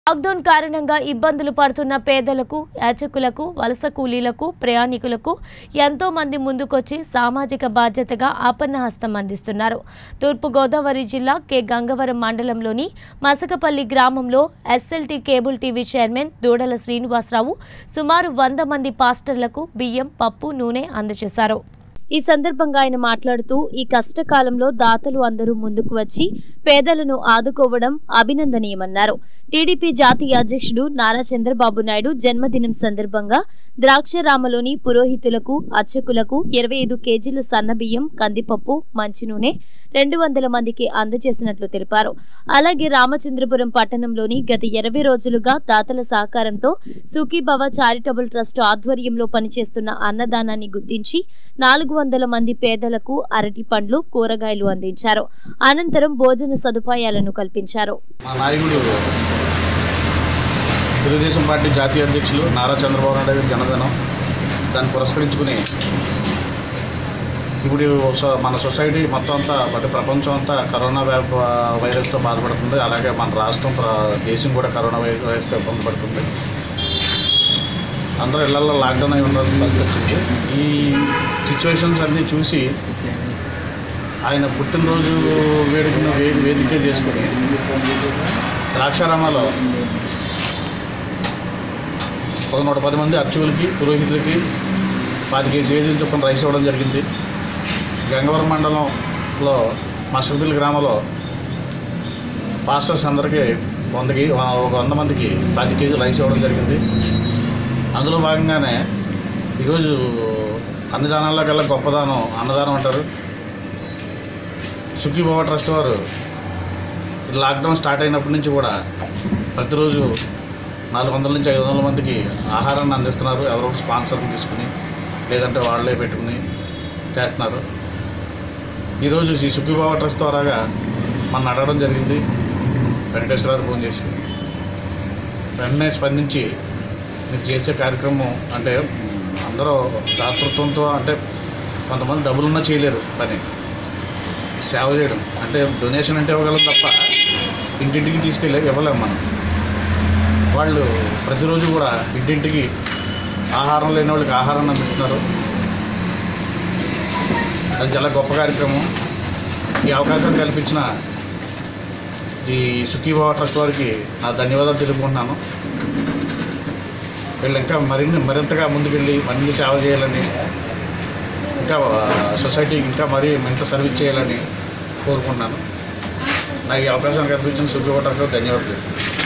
lockdown కారణంగా ఇబ్బందులు పడుతున్న పేదలకు యాచకులకు వలస కూలీలకు ప్రయాణికులకు ఎంతో మంది ముందుకొచ్చి సామాజిక బాధ్యతగా ఆపన్నహస్తం అందిస్తున్నారు తూర్పుగోదావరి జిల్లా కె గంగవరం మండలంలోని మసకపల్లి గ్రామంలో ఎస్ఎల్టీ కేబుల్ టీవీ చైర్మన్ దూడల శ్రీనివాసరావు సుమారు వంద మంది పాస్టర్లకు బియ్యం పప్పు నూనె అందజేశారు ఈ సందర్భంగా ఆయన మాట్లాడుతూ ఈ కష్టకాలంలో దాతలు అందరూ ముందుకు వచ్చి పేదలను ఆదుకోవడం అభినందనీయమన్నారు టీడీపీ జాతీయ అధ్యక్షుడు నారా చంద్రబాబు నాయుడు జన్మదినం సందర్భంగా ద్రాక్షరామలోని పురోహితులకు అర్చకులకు ఇరవై ఐదు కేజీల సన్నబియ్యం కందిపప్పు మంచి నూనె రెండు వందల మందికి అందజేసినట్లు తెలిపారు అలాగే రామచంద్రపురం పట్టణంలోని గత ఇరవై రోజులుగా దాతల సహకారంతో సుఖీభవ చారిటబుల్ ట్రస్ట్ ఆధ్వర్యంలో పనిచేస్తున్న అన్నదానాన్ని గుర్తించి నాలుగు వందల మంది పేదలకు అరటి పండ్లు కూరగాయలు అందించారు అనంతరం భోజన సదుపాయాలను కల్పించారు మా నాయకుడు తెలుగుదేశం పార్టీ జాతీయ అధ్యక్షులు నారా చంద్రబాబు నాయుడు గారి జన్మదినం దాన్ని పురస్కరించుకుని ఇప్పుడు సొ- మన సొసైటీ మొత్తం అంతా అంటే ప్రపంచం అంతా కరోనా వ్యాప వైరస్తో బాధపడుతుంది అలాగే మన రాష్ట్రం ప్ర- దేశం కూడా కరోనా వై- వైరస్తో ఇబ్బంది పడుతుంది అందరూ ఇళ్లలో లాక్డౌన్ అయి ఉండడం వచ్చింది ఈ సిచ్యువేషన్స్ అన్నీ చూసి ఆయన పుట్టినరోజు వేడుకను వే వేదిక చేసుకుని ద్రాక్షారామాలో ఒక నూట పది మంది అర్చకులకి పురోహితులకి పాతికేసి కేజీలు చొప్పున రైస్ ఇవ్వడం జరిగింది గంగవరం మండలంలో మసకపల్లి గ్రామంలో పాస్టర్స్ అందరికీ వందకి ఒక వంద మందికి పది కేజీలు రైస్ ఇవ్వడం జరిగింది అందులో భాగంగానే ఈరోజు అన్నదానాల్లో కల్లా గొప్పదానం అన్నదానం అంటారు సుఖీభవ ట్రస్ట్ వారు ఈ లాక్డౌన్ స్టార్ట్ అయినప్పటి నుంచి కూడా ప్రతిరోజు నాలుగు వందల నుంచి ఐదు వందల మందికి ఆహారాన్ని అందిస్తున్నారు ఎవరో ఒక స్పాన్సర్ని తీసుకుని లేదంటే వాళ్ళే పెట్టుకుని చేస్తున్నారు ఈరోజు ఈ సుఖీభావ ట్రస్ట్ ద్వారాగా మన అడగడం జరిగింది వెంకటేశ్వరరావు ఫోన్ చేసి వెంటనే స్పందించి మీరు చేసే కార్యక్రమం అంటే అందరూ దాతృత్వంతో అంటే కొంతమంది డబ్బులున్నా చేయలేరు పని సేవ చేయడం అంటే డొనేషన్ అంటే ఇవ్వగలం తప్ప ఇంటింటికి తీసుకెళ్ళి ఇవ్వలేము మనం వాళ్ళు ప్రతిరోజు కూడా ఇంటింటికి ఆహారం లేని వాళ్ళకి ఆహారాన్ని అందిస్తున్నారు అది చాలా గొప్ప కార్యక్రమం ఈ అవకాశం కల్పించిన ఈ సుఖీభావ ట్రస్ట్ వారికి నా ధన్యవాదాలు తెలుపుకుంటున్నాను వీళ్ళు ఇంకా మరిన్ని మరింతగా ముందుకెళ్ళి మరిన్ని సేవ చేయాలని ఇంకా సొసైటీకి ఇంకా మరీ ఎంత సర్వీస్ చేయాలని కోరుకుంటున్నాను నాకు ఈ అవకాశం కల్పించిన సుఖీభావ ట్రస్ట్ ధన్యవాదాలు